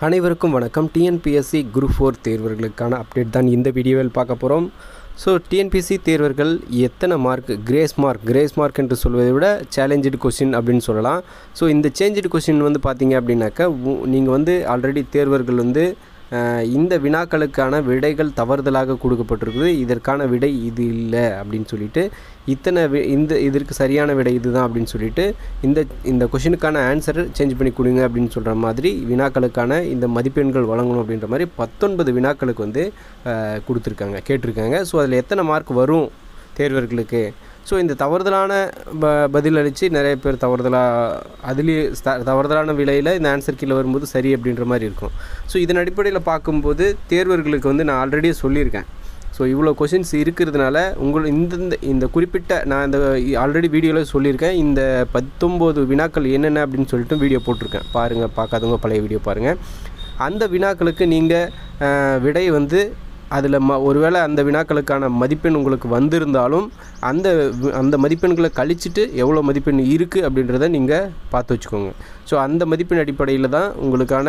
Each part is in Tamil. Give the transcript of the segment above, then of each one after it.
அனைவருக்கும் வணக்கம் டிஎன்பிஎஸ்சி குரூப் ஃபோர் தேர்வர்களுக்கான அப்டேட் தான் இந்த வீடியோவில் பார்க்க போகிறோம் ஸோ டிஎன்பிஎஸ்சி தேர்வர்கள் எத்தனை mark grace mark grace mark என்று சொல்வதை விட சேலஞ்சு கொஸ்டின் அப்படின்னு சொல்லலாம் ஸோ இந்த சேஞ்சு கொஸ்டின் வந்து பார்த்தீங்க அப்படின்னாக்கா நீங்கள் வந்து ஆல்ரெடி தேர்வர்கள் வந்து அஹ், இந்த வினாக்களுக்கான விடைகள் தவறுதலாக கொடுக்கப்பட்டிருக்குது இதற்கான விடை இது இல்லை அப்படின்னு சொல்லிட்டு இத்தனை வி- இந்த இதற்கு சரியான விடை இதுதான் அப்படின்னு சொல்லிட்டு இந்த இந்த கொஷினுக்கான ஆன்சர் சேஞ்ச் பண்ணி கொடுங்க அப்படின்னு சொல்கிற மாதிரி வினாக்களுக்கான இந்த மதிப்பெண்கள் வழங்கணும் அப்படின்ற மாதிரி பத்தொன்பது வினாக்களுக்கு வந்து அஹ், கொடுத்துருக்காங்க கேட்டிருக்காங்க ஸோ அதில் எத்தனை மார்க் வரும் தேர்வர்களுக்கு ஸோ இந்த தவறுதலான ப பதில் அளித்து நிறைய பேர் தவறுதலாக அதுலேயே த தவறுதலான விலையில் இந்த ஆன்சர் கீழே வரும்போது சரி அப்படின்ற மாதிரி இருக்கும் ஸோ இதன் அடிப்படையில் பார்க்கும்போது தேர்வர்களுக்கு வந்து நான் ஆல்ரெடியே சொல்லியிருக்கேன் ஸோ இவ்வளோ கொஷின்ஸ் இருக்கிறதுனால உங்கள் இந்தந்த இந்த குறிப்பிட்ட நான் இந்த ஆல்ரெடி வீடியோவில் சொல்லியிருக்கேன் இந்த பத்தொம்போது வினாக்கள் என்னென்ன அப்படின்னு சொல்லிட்டு வீடியோ போட்டிருக்கேன் பாருங்கள் பார்க்காதவங்க பழைய வீடியோ பாருங்கள் அந்த வினாக்களுக்கு நீங்கள் விடை வந்து அதில் ம ஒருவேளை அந்த வினாக்களுக்கான மதிப்பெண் உங்களுக்கு வந்திருந்தாலும் அந்த வி- அந்த மதிப்பெண்களை கழிச்சிட்டு எவ்வளோ மதிப்பெண் இருக்குது அப்படின்றத நீங்கள் பார்த்து வச்சுக்கோங்க ஸோ அந்த மதிப்பெண் அடிப்படையில் தான் உங்களுக்கான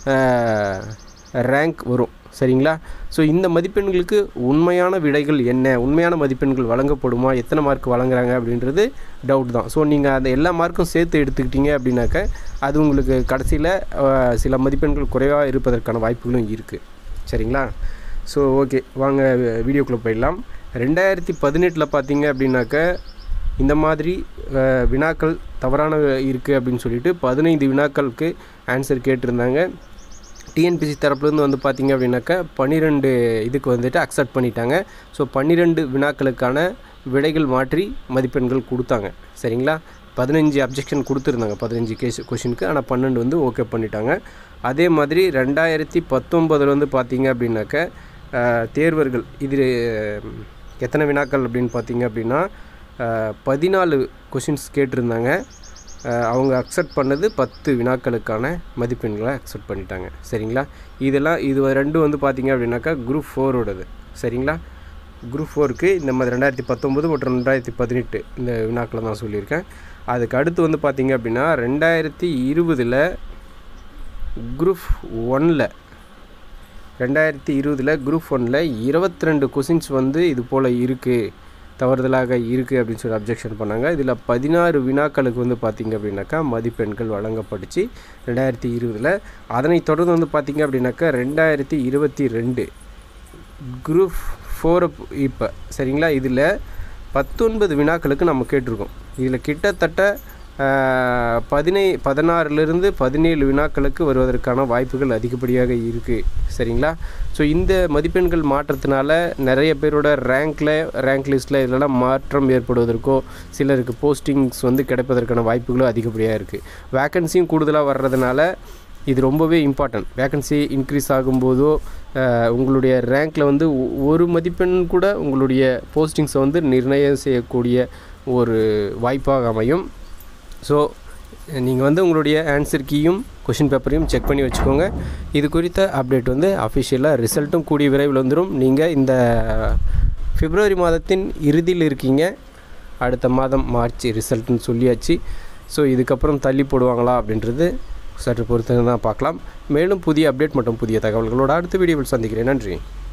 ரேங்க் வரும் சரிங்களா ஸோ இந்த மதிப்பெண்களுக்கு உண்மையான விடைகள் என்ன உண்மையான மதிப்பெண்கள் வழங்கப்படுமா எத்தனை மார்க் வழங்குறாங்க அப்படின்றது டவுட் தான் ஸோ நீங்கள் அந்த எல்லா மார்க்கும் சேர்த்து எடுத்துக்கிட்டீங்க அப்படின்னாக்க அது உங்களுக்கு கடைசியில் சில மதிப்பெண்கள் குறைவாக இருப்பதற்கான வாய்ப்புகளும் இருக்குது சரிங்களா ஸோ ஓகே வாங்க வீடியோக்குள்ளே போயிடலாம் ரெண்டாயிரத்தி பதினெட்டில் பார்த்தீங்க அப்படின்னாக்க இந்த மாதிரி அஹ், வினாக்கள் தவறான இருக்குது அப்படின்னு சொல்லிட்டு பதினைந்து வினாக்களுக்கு ஆன்சர் கேட்டிருந்தாங்க டிஎன்பிசி தரப்புலேருந்து வந்து பார்த்தீங்க அப்படின்னாக்கா பன்னிரெண்டு இதுக்கு வந்துட்டு அக்செப்ட் பண்ணிட்டாங்க ஸோ பன்னிரெண்டு வினாக்களுக்கான விடைகள் மாற்றி மதிப்பெண்கள் கொடுத்தாங்க சரிங்களா பதினஞ்சு அப்ஜெக்ஷன் கொடுத்துருந்தாங்க பதினஞ்சு கேஸ் கொஷினுக்கு ஆனால் பன்னெண்டு வந்து ஓகே பண்ணிட்டாங்க அதே மாதிரி ரெண்டாயிரத்தி பத்தொம்பதில் வந்து பார்த்தீங்க அப்படின்னாக்க அஹ், தேர்வர்கள் இது அஹ், எத்தனை வினாக்கள் அப்படின்னு பார்த்தீங்க அப்படின்னா அஹ், பதினாலு கொஷின்ஸ் கேட்டிருந்தாங்க அஹ், அவங்க அக்செப்ட் பண்ணது பத்து வினாக்களுக்கான மதிப்பெண்களை அக்செப்ட் பண்ணிட்டாங்க சரிங்களா இதெல்லாம் இது ரெண்டும் வந்து பார்த்தீங்க அப்படின்னாக்கா குரூப் ஃபோரோடது சரிங்களா குரூப் ஃபோருக்கு இந்த மாதிரி ரெண்டாயிரத்தி பத்தொம்போது மற்றும் ரெண்டாயிரத்தி பதினெட்டு இந்த வினாக்களை தான் சொல்லியிருக்கேன் அதுக்கு அடுத்து வந்து பார்த்தீங்க அப்படின்னா ரெண்டாயிரத்தி இருபதில் குரூப் ஒன்னில் ரெண்டாயிரத்தி இருபதில் குரூப் ஒன்னில் இருபத்தி ரெண்டு கொஷின்ஸ் வந்து இது போல் இருக்குது தவறுதலாக இருக்குது அப்படின்னு சொல்லி அப்ஜெக்ஷன் பண்ணாங்க இதில் பதினாறு வினாக்களுக்கு வந்து பார்த்திங்க அப்படின்னாக்கா மதிப்பெண்கள் வழங்கப்பட்டுச்சு ரெண்டாயிரத்தி இருபதில் அதனைத் தொடர்ந்து வந்து பார்த்திங்க அப்படின்னாக்கா ரெண்டாயிரத்தி இருபத்தி ரெண்டு குரூப் ஃபோரை இப்போ சரிங்களா இதில் பத்தொன்பது வினாக்களுக்கு நம்ம கேட்டிருக்கோம் இதில் கிட்டத்தட்ட ஆஹ், பதினை பதினாறுலேருந்து பதினேழு வினாக்களுக்கு வருவதற்கான வாய்ப்புகள் அதிகப்படியாக இருக்குது சரிங்களா ஸோ இந்த மதிப்பெண்கள் மாற்றத்தினால நிறைய பேரோட ரேங்க்கில் ரேங்க் லிஸ்ட்டில் இதெல்லாம் மாற்றம் ஏற்படுவதற்கோ சிலருக்கு போஸ்டிங்ஸ் வந்து கிடைப்பதற்கான வாய்ப்புகளும் அதிகப்படியாக இருக்குது வேக்கன்சியும் கூடுதலாக வர்றதுனால இது ரொம்பவே இம்பார்ட்டன்ட் வேக்கன்சி இன்க்ரீஸ் ஆகும்போதோ அஹ், உங்களுடைய ரேங்க்கில் வந்து ஒ- ஒரு மதிப்பெண் கூட உங்களுடைய போஸ்டிங்ஸை வந்து நிர்ணயம் செய்யக்கூடிய ஒரு வாய்ப்பாக அமையும் ஸோ நீங்கள் வந்து உங்களுடைய ஆன்சர் கீயும் கொஷின் பேப்பரையும் செக் பண்ணி வச்சுக்கோங்க இது குறித்த அப்டேட் வந்து அஃபிஷியலாக ரிசல்ட்டும் கூடிய விரைவில் வந்துடும் நீங்கள் இந்த பிப்ரவரி மாதத்தின் இறுதியில் இருக்கீங்க அடுத்த மாதம் மார்ச் ரிசல்ட்னு சொல்லியாச்சு ஸோ இதுக்கப்புறம் தள்ளி போடுவாங்களா அப்படின்றது சற்று பொறுத்து தான் பார்க்கலாம் மேலும் புதிய அப்டேட் மற்றும் புதிய தகவல்களோடு அடுத்த வீடியோவில் சந்திக்கிறேன் நன்றி